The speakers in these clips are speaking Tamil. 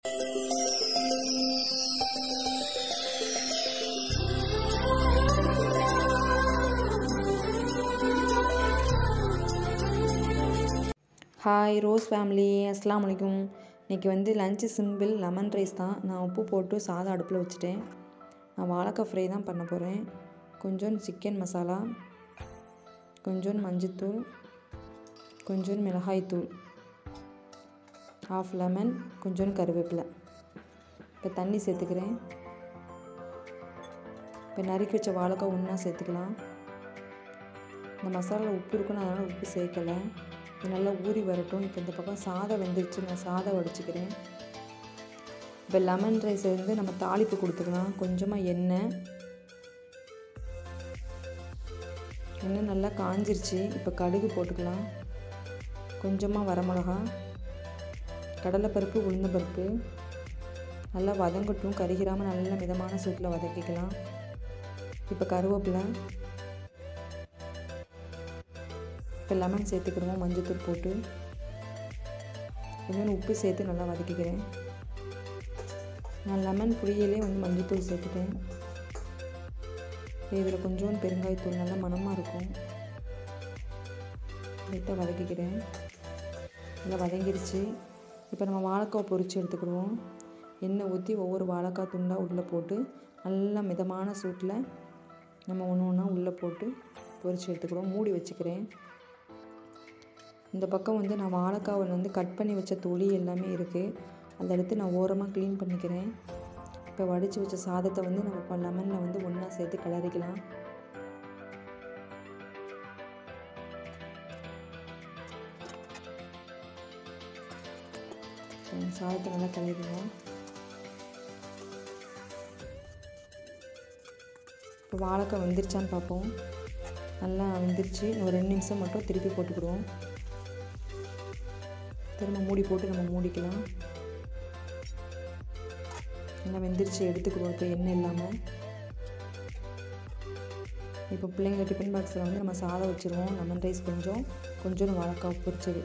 ஹாய் ரோஸ் ஃபேமிலி அஸ்லாம் வலைக்கும் இன்றைக்கி வந்து லஞ்சு சிம்பிள் லெமன் ரைஸ் தான் நான் உப்பு போட்டு சாதம் அடுப்பில் வச்சுட்டேன் நான் வாழைக்காய் ஃப்ரை தான் பண்ண போகிறேன் கொஞ்சோண்டு சிக்கன் மசாலா கொஞ்சோண்டு மஞ்சத்தூள் கொஞ்சோண்டு மிளகாய்த்தூள் ஹாஃப் லெமன் கொஞ்சோண்டு கருவேப்பிலை இப்போ தண்ணி சேர்த்துக்கிறேன் இப்போ நறுக்கி வச்ச வாழைக்காய் ஒன்றா சேர்த்துக்கலாம் இந்த மசாலாவில் உப்பு இருக்குன்னு அதனால் உப்பு சேர்க்கலை இது நல்லா ஊறி வரட்டும் இப்போ இந்த பக்கம் சாதம் வெந்துருச்சு நான் சாதம் வடிச்சுக்கிறேன் இப்போ லெமன் ரைஸ் வந்து நம்ம தாளிப்பு கொடுத்துக்கலாம் கொஞ்சமாக எண்ணெய் எண்ணெய் நல்லா காஞ்சிருச்சு இப்போ கடுகு போட்டுக்கலாம் கொஞ்சமாக வரமிளகா கடலைப்பருப்பு உளுந்தம்பருப்பு நல்லா வதங்கட்டும் கருகிராமல் நல்ல மிதமான சூட்டில் வதக்கிக்கலாம் இப்போ கருவேப்பிலை இப்போ லெமன் சேர்த்துக்கிடுவோம் மஞ்சத்தூள் போட்டு கொஞ்சம் உப்பு சேர்த்து நல்லா வதக்கிக்கிறேன் நான் லெமன் புளியிலே வந்து மஞ்சத்தூள் சேர்த்துட்டேன் இதில் கொஞ்சோண்டு பெருங்காயத்தூள் நல்லா மணமாக இருக்கும் லைட்டாக வதக்கிக்கிறேன் நல்லா வதங்கிருச்சு இப்போ நம்ம வாழைக்காய் பொரித்து எடுத்துக்கிடுவோம் எண்ணெய் ஊற்றி ஒவ்வொரு வாழைக்காய் துண்டாக உள்ளே போட்டு நல்லா மிதமான சூட்டில் நம்ம ஒன்று ஒன்றா உள்ளே போட்டு பொரித்து எடுத்துக்கிடுவோம் மூடி வச்சுக்கிறேன் இந்த பக்கம் வந்து நான் வாழைக்காவை வந்து கட் பண்ணி வச்ச தொளி எல்லாமே இருக்குது அதை எடுத்து நான் ஓரமாக க்ளீன் பண்ணிக்கிறேன் இப்போ வடித்து வச்ச சாதத்தை வந்து நம்ம இப்போ லெமனில் வந்து ஒன்றா சேர்த்து கிளறிக்கலாம் சாதத்தை நல்லா கிளறிடுவோம் இப்போ வாழைக்காய் வெந்துருச்சான்னு பார்ப்போம் நல்லா வெந்துருச்சு ஒரு ரெண்டு நிமிஷம் மட்டும் திருப்பி போட்டுக்கிடுவோம் திரும்ப மூடி போட்டு நம்ம மூடிக்கலாம் நல்லா வெந்துருச்சு எடுத்துக்கிடுவோம் இப்போ எண்ணெய் இல்லாமல் இப்போ பிள்ளைங்க டிஃபன் பாக்ஸில் வந்து நம்ம சாதம் வச்சுருவோம் லெமன் ரைஸ் கொஞ்சம் கொஞ்சம் வாழைக்காய் பொரிச்சது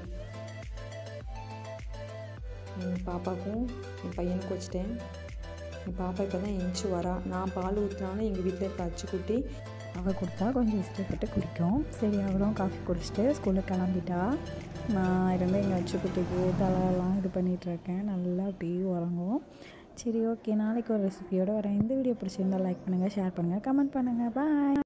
என் பாப்பாவுக்கும் என் பையனுக்கும் வச்சுட்டேன் என் பாப்பா இப்போ தான் எஞ்சி வரா நான் பால் ஊற்றினாலும் எங்கள் வீட்டில் இருக்க அச்சு குட்டி அவள் கொடுத்தா கொஞ்சம் இஷ்டப்பட்டு குடிக்கும் சரி அவளும் காஃபி குடிச்சிட்டு ஸ்கூலுக்கு கிளம்பிட்டா நான் இருந்து எங்கள் அச்சுக்குட்டிக்கு தலையெல்லாம் இது பண்ணிகிட்ருக்கேன் நல்லா அப்படியே உறங்கும் சரி ஓகே நாளைக்கு ஒரு ரெசிபியோடு வரேன் இந்த வீடியோ பிடிச்சிருந்தால் லைக் பண்ணுங்கள் ஷேர் பண்ணுங்கள் கமெண்ட் பண்ணுங்கள் பாய்